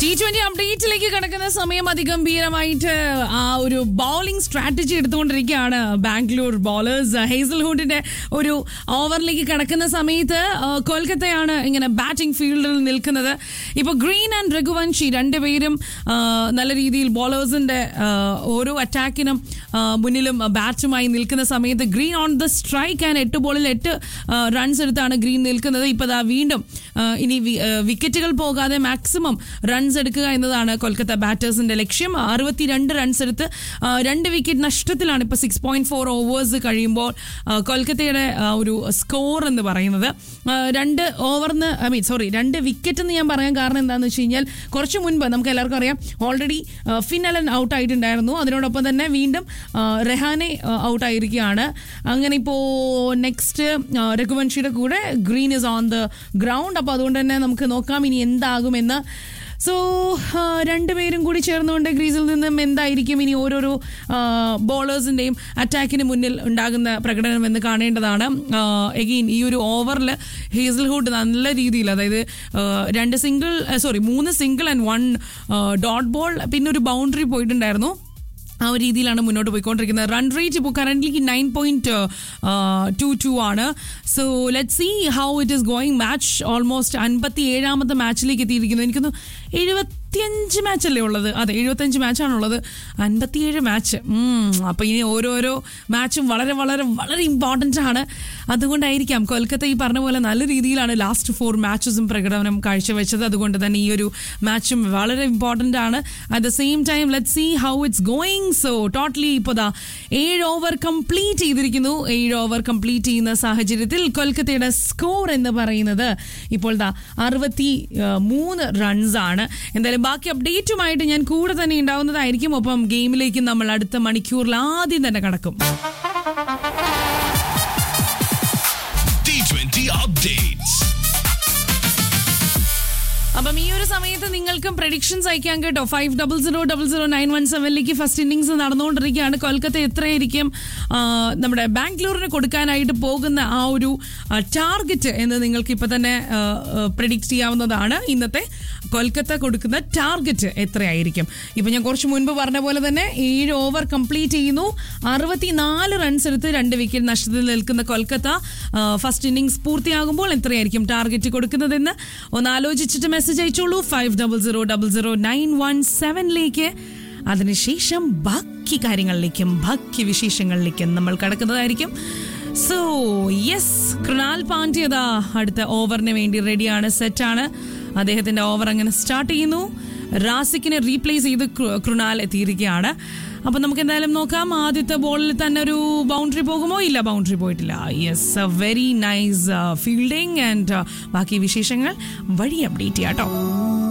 T twenty അപ്ഡേറ്റിലേക്ക് കടക്കുന്ന സമയം അതിഗംഭീരമായിട്ട് ആ ഒരു ബൗളിംഗ് സ്ട്രാറ്റജി എടുത്തുകൊണ്ടിരിക്കുകയാണ് ബാംഗ്ലൂർ ബോളേഴ്സ് ഹേസൽഹുഡിന്റെ ഒരു ഓവറിലേക്ക് കടക്കുന്ന സമയത്ത് ആ, കൊൽക്കത്തയാണ് ഇങ്ങനെ ബാറ്റിംഗ് ഫീൽഡിൽ നിൽക്കുന്നത് ഇപ്പൊ ഗ്രീൻ ആൻഡ് രഘുവൻഷി രണ്ടുപേരും ആ, നല്ല രീതിയിൽ ബോളേഴ്സിന്റെ ആ, ഓരോ അറ്റാക്കിനും ആ, മുന്നിലും ബാറ്റുമായി നിൽക്കുന്ന സമയത്ത് Green on the strike and എട്ട് ബോളിൽ എട്ട് റൺസ് എടുത്താണ് ഗ്രീൻ നിൽക്കുന്നത് ഇപ്പൊ ദാ വീണ്ടും ആ, ഇനി വി- ആ, വിക്കറ്റുകൾ പോകാതെ മാക്സിമം റൺസ് എടുക്കുക എന്നതാണ് കൊൽക്കത്ത ബാറ്റേഴ്സിന്റെ ലക്ഷ്യം അറുപത്തിരണ്ട് റൺസ് എടുത്ത് ആ, രണ്ട് വിക്കറ്റ് നഷ്ടത്തിലാണ് ഇപ്പൊ സിക്സ് പോയിന്റ് ഫോർ ഓവേഴ്സ് കഴിയുമ്പോൾ ആ, കൊൽക്കത്തയുടെ ആ, ഒരു സ്കോർ എന്ന് പറയുന്നത് ആ, രണ്ട് ഓവറിന് ഐ മീൻ സോറി രണ്ട് വിക്കറ്റ് എന്ന് ഞാൻ പറയാൻ കാരണം എന്താണെന്ന് വെച്ച് കഴിഞ്ഞാൽ കുറച്ച് മുൻപ് നമുക്ക് എല്ലാവർക്കും അറിയാം ഓൾറെഡി ഫിനലൻ ഔട്ട് ആയിട്ടുണ്ടായിരുന്നു അതിനോടൊപ്പം തന്നെ വീണ്ടും ആ, റെഹാനെ ഔട്ട് ആയിരിക്കുകയാണ് അങ്ങനെ ഇപ്പോൾ നെക്സ്റ്റ് രഘുവൻഷിയുടെ കൂടെ Green is on the ground അപ്പോൾ അതുകൊണ്ട് തന്നെ നമുക്ക് നോക്കാം ഇനി എന്താകുമെന്ന് സോ രണ്ടുപേരും കൂടി ചേർന്നുകൊണ്ട് ഗ്രീസിൽ നിന്നും എന്തായിരിക്കും ഇനി ഓരോരോ ബോളേഴ്സിൻ്റെയും അറ്റാക്കിന് മുന്നിൽ ഉണ്ടാകുന്ന പ്രകടനം എന്ന് കാണേണ്ടതാണ് എഗെയിൻ ഈ ഒരു ഓവറിൽ ഹേസൽഹുഡ് നല്ല രീതിയിൽ അതായത് ആ, രണ്ട് സിംഗിൾ സോറി മൂന്ന് single and one dot ball പിന്നെ ഒരു ബൗണ്ടറി പോയിട്ടുണ്ടായിരുന്നു ആ ഒരു രീതിയിലാണ് മുന്നോട്ട് പോയിക്കൊണ്ടിരിക്കുന്നത് റൺ റേറ്റ് ഇപ്പോൾ current nine point two two ആണ് so let see how it is going match almost അൻപത്തി ഏഴാമത്തെ മാച്ചിലേക്ക് എത്തിയിരിക്കുന്നു എനിക്കൊന്ന് എഴുപത്തിയഞ്ച് മാച്ചല്ലേ ഉള്ളത് അതെ എഴുപത്തഞ്ച് മാച്ചാണുള്ളത് അൻപത്തിയേഴ് മാച്ച് അപ്പോൾ ഇനി ഓരോരോ മാച്ചും വളരെ വളരെ വളരെ ഇമ്പോർട്ടൻ്റ് ആണ് അതുകൊണ്ടായിരിക്കാം കൊൽക്കത്ത ഈ പറഞ്ഞ പോലെ നല്ല രീതിയിലാണ് ലാസ്റ്റ് ഫോർ മാച്ചസും പ്രകടനം കാഴ്ചവെച്ചത് അതുകൊണ്ട് തന്നെ ഈ ഒരു മാച്ചും വളരെ ഇമ്പോർട്ടൻ്റ് ആണ് at the same time let see how it's going so totally ഇപ്പോൾ ദാ ഏഴ് ഓവർ കംപ്ലീറ്റ് ചെയ്തിരിക്കുന്നു ഏഴ് ഓവർ കംപ്ലീറ്റ് ചെയ്യുന്ന സാഹചര്യത്തിൽ കൊൽക്കത്തയുടെ സ്കോർ എന്ന് പറയുന്നത് ഇപ്പോൾ ദാ അറുപത്തി ആ, മൂന്ന് റൺസ് ആണ് എന്തായാലും ബാക്കി അപ്ഡേറ്റുമായിട്ട് ഞാൻ കൂടെ തന്നെ ഉണ്ടാവുന്നതായിരിക്കും ഒപ്പം ഗെയിമിലേക്ക് നമ്മൾ അടുത്ത മണിക്കൂറിൽ ആദ്യം തന്നെ കടക്കും T20 updates. അപ്പം ഈ ഒരു സമയത്ത് നിങ്ങൾക്കും പ്രഡിക്ഷൻസ് അയക്കാം കേട്ടോ five double zero double zero nine one സെവനിലേക്ക് ഫസ്റ്റ് ഇന്നിങ്സ് നടന്നുകൊണ്ടിരിക്കുകയാണ് കൊൽക്കത്ത എത്രയായിരിക്കും ആ, നമ്മുടെ ബാംഗ്ലൂരിന് കൊടുക്കാനായിട്ട് പോകുന്ന ആ ഒരു ടാർഗറ്റ് എന്ന് നിങ്ങൾക്ക് ഇപ്പൊ തന്നെ പ്രഡിക്റ്റ് ചെയ്യാവുന്നതാണ് ഇന്നത്തെ കൊൽക്കത്ത കൊടുക്കുന്ന ടാർഗറ്റ് എത്രയായിരിക്കും ഇപ്പൊ ഞാൻ കുറച്ച് മുൻപ് പറഞ്ഞ പോലെ തന്നെ ഏഴ് ഓവർ കംപ്ലീറ്റ് ചെയ്യുന്നു അറുപത്തിനാല് റൺസ് എടുത്ത് രണ്ട് വിക്കറ്റ് നഷ്ടത്തിൽ നിൽക്കുന്ന കൊൽക്കത്ത ഫസ്റ്റ് ഇന്നിങ്സ് പൂർത്തിയാകുമ്പോൾ എത്രയായിരിക്കും ടാർഗറ്റ് കൊടുക്കുന്നതെന്ന് ഒന്ന് ആലോചിച്ചിട്ട് മെസ്സേജ് അയച്ചോളൂ five double zero double zero nine one സെവനിലേക്ക് അതിനുശേഷം ബാക്കി കാര്യങ്ങളിലേക്കും ബാക്കി വിശേഷങ്ങളിലേക്കും നമ്മൾ കടക്കുന്നതായിരിക്കും സോ യെസ് കൃണാൽ പാണ്ഡ്യത അടുത്ത ഓവറിന് വേണ്ടി റെഡിയാണ് സെറ്റാണ് അദ്ദേഹത്തിന്റെ ഓവർ അങ്ങനെ സ്റ്റാർട്ട് ചെയ്യുന്നു റാസിക്കിനെ റീപ്ലേസ് ചെയ്ത് കൃ- കൃണാൽ എത്തിയിരിക്കുകയാണ് അപ്പൊ നമുക്ക് എന്തായാലും നോക്കാം ആദ്യത്തെ ബോളിൽ തന്നെ ഒരു ബൗണ്ടറി പോകുമോ ഇല്ല ബൗണ്ടറി പോയിട്ടില്ല yes very nice fielding and ബാക്കി വിശേഷങ്ങൾ വഴി അപ്ഡേറ്റ് ചെയ്യാം കേട്ടോ